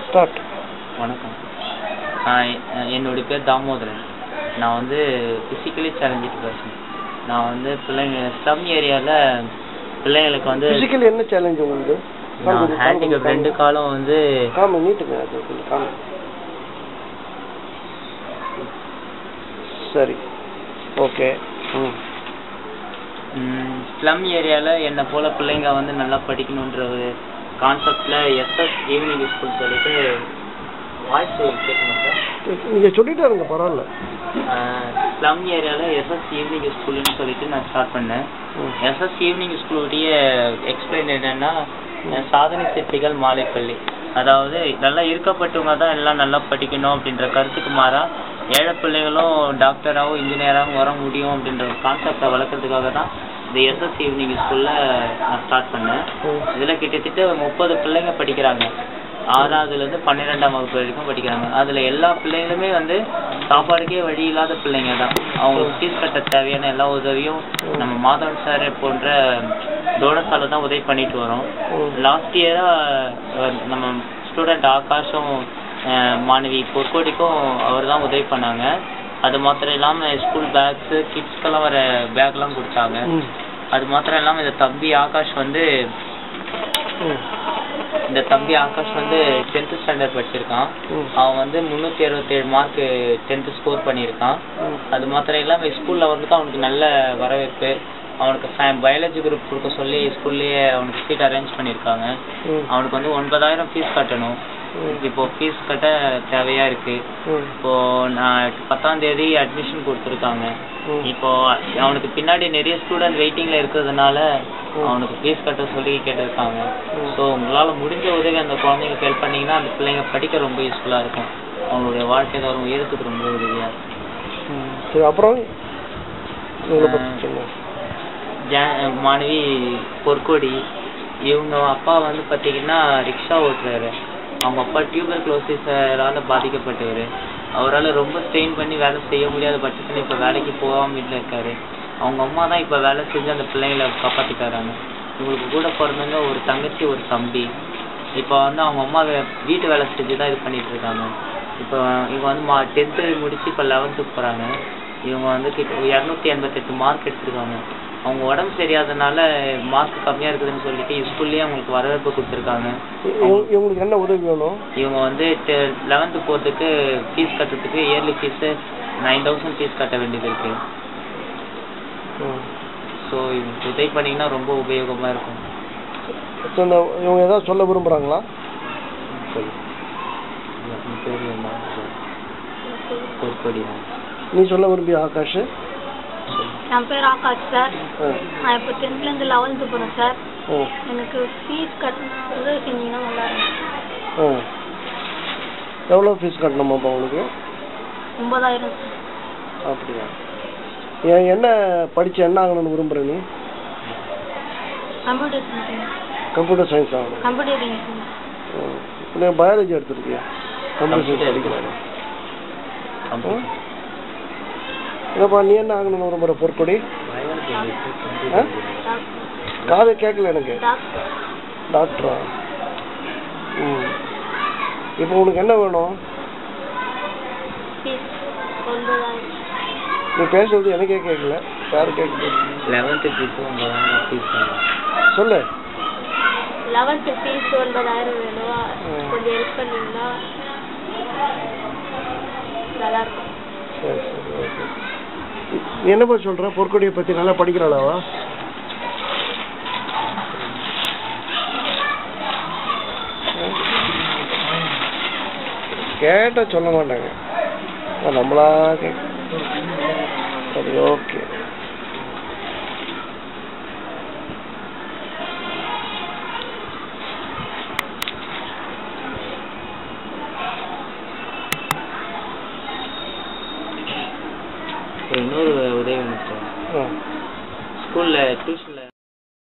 Start வணக்கம் நான் எ- என்னுடைய பேர் தாமோதரன் நான் வந்து ஃபிசிக்கலி சேலஞ்சு பர்சன் நான் வந்து பிள்ளைங்க ஸ்லம் ஏரியாவில் பிள்ளைங்களுக்கு வந்து பிசிக்கல் என்ன சேலஞ்ச் உங்களுக்கு நான் ஹேண்டிகேப் ரெண்டு காலம் வந்து காமி நீட்டுங்க அது கொஞ்சம் காமி சரி ஓகே ம் ஸ்லம் ஏரியாவில் என்னை போல் பிள்ளைங்க வந்து நல்லா படிக்கணுன்ற ஒரு கான்செப்டில் எஸ்எஸ் ஈவினிங் ஸ்கூல் சொல்லிட்டு வாய்ஸ் கேட்கணும் சார் நீங்கள் சொல்லிட்டே இருங்க பரவாயில்ல ஸ்லம் ஏரியாவில் எஸ்எஸ் ஈவினிங் ஸ்கூல்னு சொல்லிட்டு நான் ஸ்டார்ட் பண்ணேன் ம். எஸ்எஸ் ஈவினிங் ஸ்கூலுடைய எக்ஸ்பிளைன் என்னன்னா அஹ் சாதனை சிற்பிகள் மாலைப்பள்ளி அதாவது நல்லா இருக்கப்பட்டவங்க தான் எல்லாம் நல்லா படிக்கணும் அப்படின்ற கருத்துக்கு மாறா ஏழை பிள்ளைகளும் டாக்டராகவும் இன்ஜினியராகவும் வர முடியும் அப்படின்ற ஒரு கான்செப்டை வளர்க்கறதுக்காக தான் இந்த எஸ்எஸ் ஈவினிங் ஸ்கூல்ல நான் ஸ்டார்ட் பண்ணேன் ம். இதுல கிட்டத்தட்ட முப்பது பிள்ளைங்க படிக்கிறாங்க ஆறாவதுல இருந்து பன்னிரெண்டாம் வகுப்பு வரைக்கும் படிக்கிறாங்க அதுல எல்லா பிள்ளைங்களுமே வந்து சாப்பாடுக்கே வழி இல்லாத பிள்ளைங்க தான் அவங்களுக்கு ஃபீஸ் கட்ட தேவையான எல்லா உதவியும் நம்ம மாதவன் சார் போன்ற டோனஸால தான் உதவி பண்ணிட்டு வரோம் ம். லாஸ்ட் இயரா நம்ம ஸ்டூடெண்ட் ஆகாஷும் அஹ், மாணவி பொற்கோடிக்கும் அவர் தான் உதவி பண்ணாங்க அது மாத்திரம் இல்லாம ஸ்கூல் பேக்ஸ் கிட்ஸ்க்கெல்லாம் வர பேக்லாம் கொடுத்தாங்க ம். அது மாத்திரம் இல்லாம இந்த தம்பி ஆகாஷ் வந்து ம். இந்த தம்பி ஆகாஷ் வந்து டென்த் ஸ்டாண்டர்ட் படிச்சிருக்கான் ம். அவன் வந்து முந்நூற்றி அறுபத்தேழு மார்க் டென்த்து ஸ்கோர் பண்ணியிருக்கான் ம். அது மாத்திரம் இல்லாமல் ஸ்கூலில் வந்துட்டு அவனுக்கு நல்ல வரவேற்பு அவனுக்கு பயாலஜி குரூப் கொடுக்க சொல்லி ஸ்கூல்லேயே அவனுக்கு சீட் அரேஞ்ச் பண்ணியிருக்காங்க ம். அவனுக்கு வந்து ஒன்பதாயிரம் ஃபீஸ் கட்டணும் ம். இப்போ ஃபீஸ் கட்ட தேவையா இருக்கு ம். இப்போ நான் பத்தாம் தேதி அட்மிஷன் கொடுத்துருக்காங்க ம். இப்போ அவனுக்கு பின்னாடி நிறைய ஸ்டூடெண்ட் வெயிட்டிங்ல இருக்கிறதுனால ம். அவனுக்கு ஃபீஸ் கட்ட சொல்லி கேட்டிருக்காங்க ம். ஸோ உங்களால முடிஞ்ச உதவி அந்த குழந்தைங்களுக்கு ஹெல்ப் பண்ணீங்கன்னா அந்த பிள்ளைங்க படிக்க ரொம்ப யூஸ்ஃபுல்லா இருக்கும் அவங்களுடைய வாழ்க்கை தரம் உயரத்துக்கு ரொம்ப உதவியா இருக்கும் ம். சரி அப்புறம் உங்களை பற்றி ஆ. சொல்லுங்க ஜா- மாணவி பொற்கொடி இவங்க அப்பா வந்து பார்த்தீங்கன்னா ரிக்ஷா ஓட்டுறாரு அவங்க அப்பா டியூபர் குளோசிஸரால பாதிக்கப்பட்டவர் அவரால் ரொம்ப ஸ்ட்ரெயின் பண்ணி வேலை செய்ய முடியாத பட்சத்தில் இப்போ வேலைக்கு போகாம வீட்டில் இருக்காரு அவங்க அம்மா தான் இப்போ வேலை செஞ்சு அந்த பிள்ளைங்களை காப்பாற்றி தராங்க இவங்களுக்கு கூட பிறந்தவங்க ஒரு தங்கச்சி ஒரு தம்பி இப்போ வந்து அவங்க அம்மா வே- வீட்டு வேலை செஞ்சு தான் இது பண்ணிட்டு இருக்காங்க இப்போ இவங்க வந்து மா டென்த்து முடிச்சு இப்போ லெவன்த்துக்கு போகிறாங்க இவங்க வந்து கிட்ட இரநூத்தி எண்பத்தெட்டு மார்க் எடுத்திருக்காங்க அவங்க உடம்பு சரியாதனால மார்க் கம்மியாக இருக்குதுன்னு சொல்லிட்டு ஸ்கூல்லேயே அவங்களுக்கு வரவேற்பு கொடுத்துருக்காங்க இவங்க- இவங்களுக்கு என்ன உதவி வேணும் இவங்க வந்து லெவன்த்து போகிறதுக்கு ஃபீஸ் கட்டுறதுக்கு yearly fees nine thousand fees கட்ட வேண்டியது இருக்கு ம். ஸோ இவங்களுக்கு உதவி பண்ணீங்கன்னா ரொம்ப உபயோகமாக இருக்கும் இப்போ இந்த இவங்க ஏதாவது சொல்ல விரும்புகிறாங்களா சொல்லு உன் பேர் என்ன பொற்கொடி நீ சொல்ல விரும்பிய ஆகாஷ் என் பேர் ஆகாஷ் சார் ஆ. நான் இப்போ டென்த்லேருந்து லெவன்த்து போகிறேன் சார் ம். எனக்கு ஃபீஸ் கட்டணும் உதவி செஞ்சீங்கன்னா நல்லா இருக்கும் ம். எவ்வளோ ஃபீஸ் கட்டணுமாப்பா உங்களுக்கு ஒன்பதாயிரம் அப்படியா ஏன் என்ன படிச்சு என்ன ஆகணும்னு விரும்புற நீ கம்ப்யூட்டர் சயின்ஸ் கம்ப்யூட்டர் சயின்ஸ் ஆகணும் கம்ப்யூட்டர் சயின்ஸ் ம். இப்போ நீ பயாலஜி எடுத்திருக்கியா கம்ப்யூட்டர் சயின்ஸ் படிக்கிறாரு இல்லைப்பா நீ என்ன ஆகணும்னு விரும்புற பொற்கொடி ஆ? காது கேட்கல எனக்கு டாக்டர் டாக்டரா ம் இப்போ உனக்கு என்ன வேணும் ஃபீஸ் ஒன்பதாயிரம் நீ பேசுறது எனக்கே கேட்கல யாரு கேட்குது லெவன்த்து ஃபீஸு உங்கள் ஃபீஸ் சொல்லு லெவன்த்து ஃபீஸ் ஒன்பதாயிரம் வேணும் ம். கொஞ்சம் ஹெல்ப் பண்ணீங்கன்னா நல்லா இருக்கும் சரி சரி ஓகே நீ என்னப்பா சொல்ற பொற்கொடியை பத்தி நல்லா படிக்கிறாளாவா கேட்ட சொல்ல மாட்டாங்க அது நம்மளா கேட்க சரி ஓகே இன்னொரு உதவி வேணும் சார் ஆ ஸ்கூலில் டியூஷன்